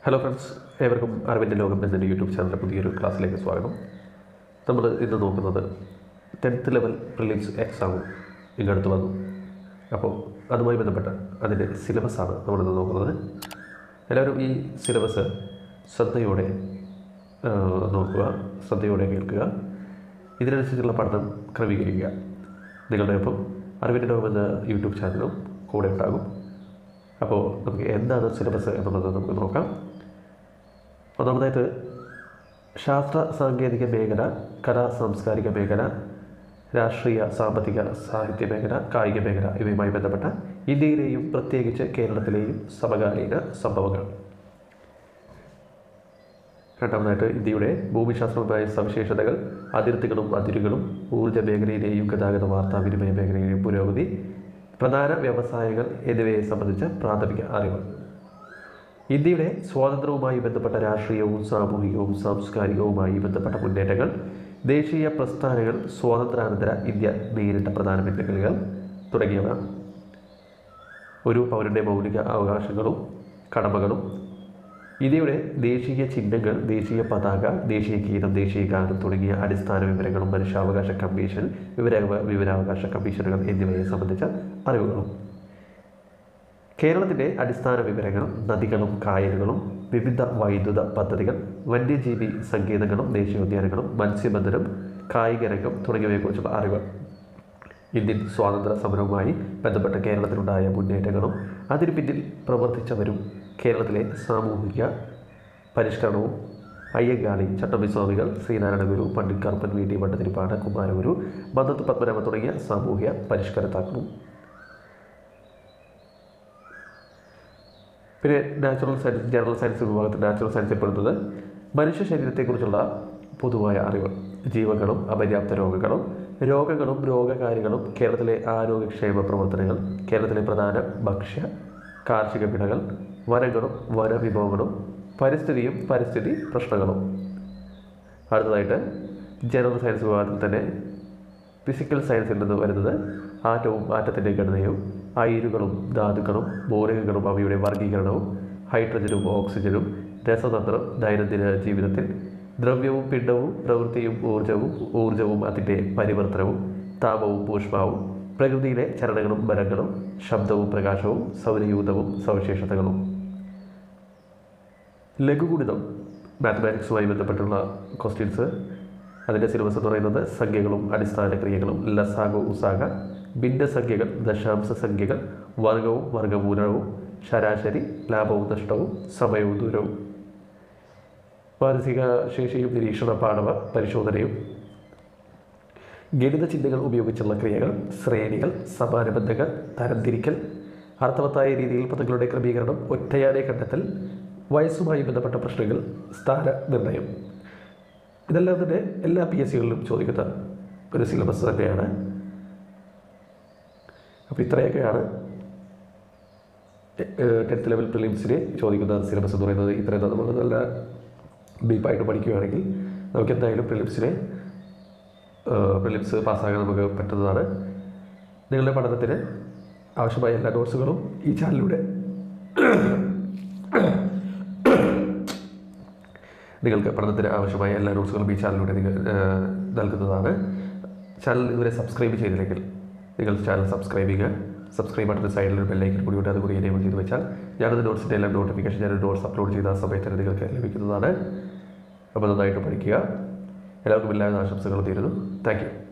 hello friends ഏവർക്കും അറിവിൻ്റെ ലോകം എന്നതിൻ്റെ യൂട്യൂബ് ചാനലിൻ്റെ പുതിയൊരു ക്ലാസ്സിലേക്ക് സ്വാഗതം നമ്മൾ ഇന്ന് നോക്കുന്നത് ടെൻത്ത് ലെവൽ പ്രിലിംസ് എക്സാമും ഇങ്ങടുത്ത് വന്നു അപ്പോൾ അതുമായി ബന്ധപ്പെട്ട അതിൻ്റെ സിലബസാണ് നമ്മളിന്ന് നോക്കുന്നത് എല്ലാവരും ഈ സിലബസ് ശ്രദ്ധയോടെ ആ, നോക്കുക ശ്രദ്ധയോടെ കേൾക്കുക ഇതിനനുസരിച്ചുള്ള പഠനം ക്രമീകരിക്കുക നിങ്ങളുടെ ഒപ്പം അറിവിൻ്റെ ലോകം എന്ന യൂട്യൂബ് ചാനലും കൂടെ ഉണ്ടാകും അപ്പോൾ നമുക്ക് എന്താണ് സിലബസ് എന്നുള്ളത് നമുക്ക് നോക്കാം ഒന്നാമതായിട്ട് ശാസ്ത്ര സാങ്കേതിക മേഖല കലാ സാംസ്കാരിക മേഖല രാഷ്ട്രീയ സാമ്പത്തിക സാഹിത്യ മേഖല കായിക മേഖല ഇവയുമായി ബന്ധപ്പെട്ട ഇന്ത്യയിലെയും പ്രത്യേകിച്ച് കേരളത്തിലെയും സമകാലീന സംഭവങ്ങൾ രണ്ടാമതായിട്ട് ഇന്ത്യയുടെ ഭൂമിശാസ്ത്രപരമായ സവിശേഷതകൾ അതിർത്തികളും അതിരുകളും ഊർജ്ജ മേഖലയിലെയും ഗതാഗത വാർത്താവിനിമയ മേഖലയിലെയും പുരോഗതി പ്രധാന വ്യവസായങ്ങൾ എന്നിവയെ സംബന്ധിച്ച പ്രാഥമിക അറിവ് ഇന്ത്യയുടെ സ്വാതന്ത്ര്യവുമായി ബന്ധപ്പെട്ട രാഷ്ട്രീയവും സാമൂഹികവും സാംസ്കാരികവുമായി ബന്ധപ്പെട്ട മുന്നേറ്റങ്ങൾ ദേശീയ പ്രസ്ഥാനങ്ങൾ സ്വാതന്ത്ര്യാനന്തര ഇന്ത്യ നേരിട്ട പ്രധാന വെല്ലുവിളികൾ തുടങ്ങിയവ ഒരു പൗരൻ്റെ മൗലിക അവകാശങ്ങളും കടമകളും ഇന്ത്യയുടെ ദേശീയ ചിഹ്നങ്ങൾ ദേശീയ പതാക ദേശീയ ഗീതം ദേശീയ ഗാനം തുടങ്ങിയ അടിസ്ഥാന വിവരങ്ങളും മനുഷ്യാവകാശ കമ്മീഷൻ വിവര വിവരാവകാശ കമ്മീഷനുകൾ എന്നിവയെ സംബന്ധിച്ച അറിവുകളും കേരളത്തിൻ്റെ അടിസ്ഥാന വിവരങ്ങൾ നദികളും കായലുകളും വിവിധ വൈദ്യുത പദ്ധതികൾ വന്യജീവി സങ്കേതങ്ങളും ദേശീയോദ്യാനങ്ങളും മത്സ്യബന്ധനം കായിക രംഗം തുടങ്ങിയവയെക്കുറിച്ചുള്ള അറിവ് ഇന്ത്യൻ സ്വാതന്ത്ര്യ സമരവുമായി ബന്ധപ്പെട്ട കേരളത്തിലുണ്ടായ മുന്നേറ്റങ്ങളും അതിനു പിന്നിൽ പ്രവർത്തിച്ചവരും കേരളത്തിലെ സാമൂഹിക പരിഷ്കരണവും അയ്യങ്കാളി ചട്ടമ്പിസ്വാമികൾ ശ്രീനാരായണ ഗുരു പണ്ഡിറ്റ് കറുപ്പൻ വി ടി ഭട്ടതിരിപ്പാട് കുമാരഗുരു മന്നത്ത് പത്മനാഭ തുടങ്ങിയ സാമൂഹ്യ പരിഷ്കർത്താക്കളും പിന്നെ നാച്ചുറൽ സയൻസ് ജനറൽ സയൻസ് വിഭാഗത്തിൽ നാച്ചുറൽ സയൻസിൽ പെടുന്നത് മനുഷ്യ ശരീരത്തെക്കുറിച്ചുള്ള പൊതുവായ അറിവ് ജീവകളും അപര്യാപ്ത രോഗങ്ങളും രോഗങ്ങളും രോഗകാരികളും കേരളത്തിലെ ആരോഗ്യക്ഷേമ പ്രവർത്തനങ്ങൾ കേരളത്തിലെ പ്രധാന ഭക്ഷ്യ കാർഷിക വിളകൾ വനങ്ങളും വനവിഭവങ്ങളും പരിസ്ഥിതിയും പരിസ്ഥിതി പ്രശ്നങ്ങളും അടുത്തതായിട്ട് ജനറൽ സയൻസ് വിഭാഗത്തിൽ തന്നെ ഫിസിക്കൽ സയൻസിൽ നിന്ന് വരുന്നത് ആറ്റവും ആറ്റത്തിൻ്റെ ഘടനയും അയിരുകളും ധാതുക്കളും മൂലകങ്ങളും അവയുടെ വർഗീകരണവും ഹൈഡ്രജനും ഓക്സിജനും രസതന്ത്രം ദൈനംദിന ജീവിതത്തിൽ ദ്രവ്യവും പിണ്ഡവും പ്രവൃത്തിയും ഊർജവും ഊർജവും അതിൻ്റെ പരിവർത്തനവും താപവും ഊഷ്മാവും പ്രകൃതിയിലെ ചലനങ്ങളും ബലങ്ങളും ശബ്ദവും പ്രകാശവും സൗരയൂഥവും സവിശേഷതകളും ലഘുഗുണിതം മാത്തമാറ്റിക്സുമായി ബന്ധപ്പെട്ടുള്ള ക്വസ്റ്റ്യൻസ് അതിൻ്റെ സിലബസ് എന്ന് പറയുന്നത് സംഖ്യകളും അടിസ്ഥാന ക്രിയകളും ലസാഗോ ഉസാഗ ഭിന്നസംഖ്യകൾ ദശാംശ സംഖ്യകൾ വർഗവും വർഗമൂലവും ശരാശരി ലാഭവും നഷ്ടവും സമയവും ദൂരവും മാനസിക ശേഷിയും നിരീക്ഷണ പാഠവ പരിശോധനയും ഗണിത ചിഹ്നങ്ങൾ ഉപയോഗിച്ചുള്ള ക്രിയകൾ ശ്രേണികൾ സമാനബന്ധങ്ങൾ തരംതിരിക്കൽ അർത്ഥവത്തായ രീതിയിൽ പദങ്ങളുടെ ക്രമീകരണം ഒറ്റയാനെ കണ്ടെത്തൽ വയസ്സുമായി ബന്ധപ്പെട്ട പ്രശ്നങ്ങൾ സ്ഥാന നിർണയം ഇതെല്ലാം തന്നെ എല്ലാ പി എസ് സികളിലും ചോദിക്കുന്ന ഒരു സിലബസ് തന്നെയാണ് അപ്പോൾ ഇത്രയൊക്കെയാണ് ടെൻത്ത് ലെവൽ പ്രിലിംസിന് ചോദിക്കുന്ന സിലബസ് എന്ന് പറയുന്നത് ഇത്രയും നമ്മൾ നല്ല ഡീപ്പായിട്ട് പഠിക്കുകയാണെങ്കിൽ നമുക്ക് എന്തായാലും പ്രിലിംസിനെ പ്രിലിംസ് പാസ്സാകാൻ നമുക്ക് പറ്റുന്നതാണ് നിങ്ങളുടെ പഠനത്തിന് ആവശ്യമായ എല്ലാ നോട്ട്സുകളും ഈ ചാനലിലൂടെ നിങ്ങൾക്ക് പഠനത്തിന് ആവശ്യമായ എല്ലാ നോട്ട്സുകളും ഈ ചാനലിലൂടെ നിങ്ങൾ ഏഹ്, നൽകുന്നതാണ് ചാനൽ ഇതുവരെ സബ്സ്ക്രൈബ് ചെയ്തില്ലെങ്കിൽ നിങ്ങൾ ചാനൽ സബ്സ്ക്രൈബ് ചെയ്യുക സബ്സ്ക്രൈബ് ബട്ടൺ സൈഡിൽ ഒരു ബെല്ലൈക്കൻ കൂടി ഉണ്ട് അതുകൂടി എനേബിൾ ചെയ്ത് വെച്ചാൽ ഞാനത് നോട്ട്സിൻ്റെ എല്ലാം നോട്ടിഫിക്കേഷൻ ഞാൻ നോട്ട്സ് അപ്ലോഡ് ചെയ്ത ആ സമയത്ത് തന്നെ നിങ്ങൾക്ക് ലഭിക്കുന്നതാണ് അപ്പോൾ നന്നായിട്ട് പഠിക്കുക എല്ലാവർക്കും എല്ലാവിധ ആശംസകളും തീരുന്നു താങ്ക് യു